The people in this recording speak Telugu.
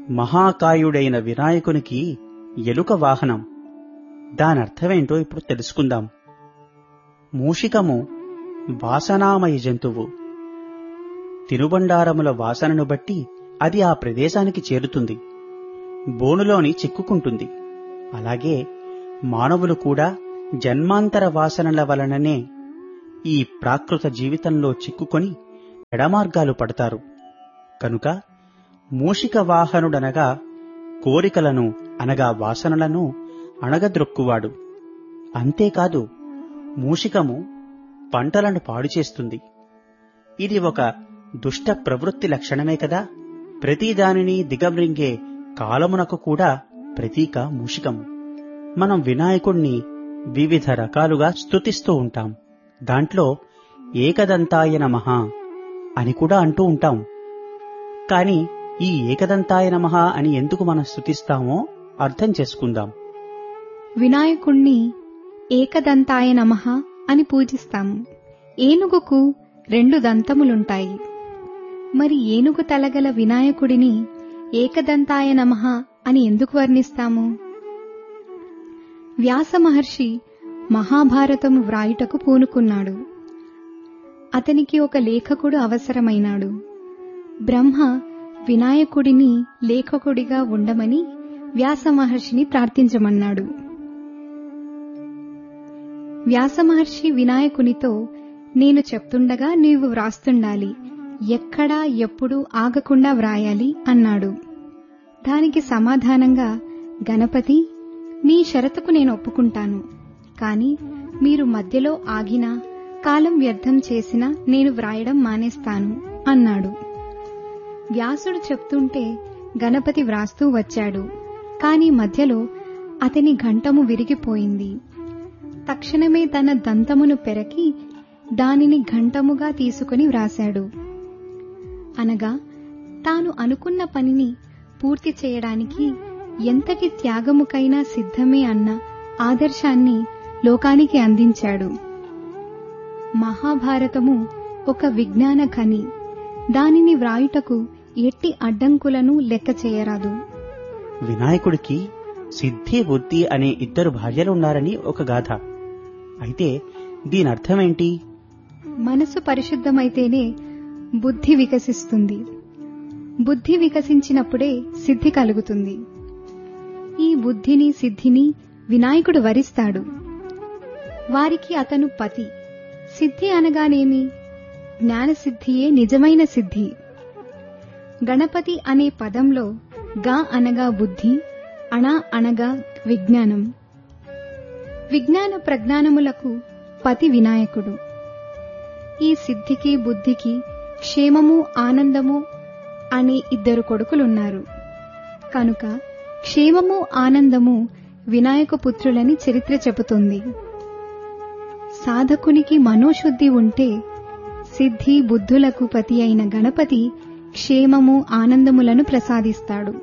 మహాకాయుడైన వినాయకునికి ఎలుక వాహనం దానర్థమేంటో ఇప్పుడు తెలుసుకుందాం మూషికము వాసనామయ జంతువు తినుబండారముల వాసనను బట్టి అది ఆ ప్రదేశానికి చేరుతుంది బోనులోని చిక్కుకుంటుంది అలాగే మానవులు కూడా జన్మాంతర వాసనల వలననే ఈ ప్రాకృత జీవితంలో చిక్కుకొని ఎడమార్గాలు పడతారు కనుక మూషిక వాహనుడనగా కోరికలను అనగా వాసనలను అణగద్రొక్కువాడు అంతేకాదు మూషికము పంటలను పాడు చేస్తుంది ఇది ఒక దుష్ట ప్రవృత్తి లక్షణమే కదా ప్రతిదానిని దిగమ్రింగే కాలమునకు కూడా ప్రతీక మూషికము మనం వినాయకుణ్ణి వివిధ రకాలుగా స్తుతిస్తూ ఉంటాం దాంట్లో ఏకదంతాయ నమః అని కూడా అంటూ ఉంటాం కాని ఈ ఏకదంతాయ నమః అని ఎందుకు మనం స్తుతిస్తామో అర్థం చేసుకుందాం వినాయకుణ్ణి ఏకదంతాయ నమః అని పూజిస్తాము ఏనుగుకు రెండు దంతములుంటాయి మరి ఏనుగు తలగల వినాయకుడిని ఏకదంతాయ నమః అని ఎందుకు వర్ణిస్తాము వ్యాస మహర్షి మహాభారతము వ్రాయుటకు పూనుకున్నాడు అతనికి ఒక లేఖకుడు అవసరమైనాడు బ్రహ్మ వినాయకుడిని లేఖకుడిగా ఉండమని వ్యాస మహర్షిని ప్రార్థించమన్నాడు వ్యాస మహర్షి వినాయకునితో నేను చెప్తుండగా నీవు వ్రాస్తుండాలి ఎక్కడా ఎప్పుడు ఆగకుండా వ్రాయాలి అన్నాడు దానికి సమాధానంగా గణపతి మీ షరతుకు నేను ఒప్పుకుంటాను కాని మీరు మధ్యలో ఆగినా కాలం వ్యర్థం చేసినా నేను వ్రాయడం మానేస్తాను అన్నాడు వ్యాసుడు చెప్తుంటే గణపతి వ్రాస్తూ వచ్చాడు కాని మధ్యలో అతని ఘంటము విరిగిపోయింది తక్షణమే తన దంతమును పెరకి దానిని ఘంటముగా తీసుకుని వ్రాశాడు అనగా తాను అనుకున్న పనిని పూర్తి చేయడానికి ఎంతటి త్యాగముకైనా సిద్ధమే అన్న ఆదర్శాన్ని లోకానికి అందించాడు మహాభారతము ఒక విజ్ఞాన ఖని దానిని వ్రాయుటకు ఎట్టి అడ్డంకులను లెక్క చేయరాదు వినాయకుడికి సిద్ధి బుద్ధి అనే ఇద్దరు భార్యలున్నారని ఒక గాథ అయితే దీనర్థమేంటి మనసు పరిశుద్ధమైతేనే బుద్ధి వికసిస్తుంది బుద్ధి వికసించినప్పుడే సిద్ధి కలుగుతుంది ఈ బుద్ధిని సిద్ధిని వినాయకుడు వరిస్తాడు వారికి అతను పతి సిద్ధి అనగానేమి జ్ఞానసిద్ధియే నిజమైన సిద్ధి గణపతి అనే పదంలో గా అనగా బుద్ధి అణ అనగా విజ్ఞానం విజ్ఞాన ప్రజ్ఞానములకు పతి వినాయకుడు ఈ సిద్ధికి బుద్ధికి క్షేమము ఆనందము అనే ఇద్దరు కొడుకులున్నారు కనుక క్షేమము ఆనందము వినాయక పుత్రులని చరిత్ర చెబుతుంది సాధకునికి మనోశుద్ధి ఉంటే సిద్ధి బుద్ధులకు పతి అయిన గణపతి క్షేమము ఆనందములను ప్రసాదిస్తాడు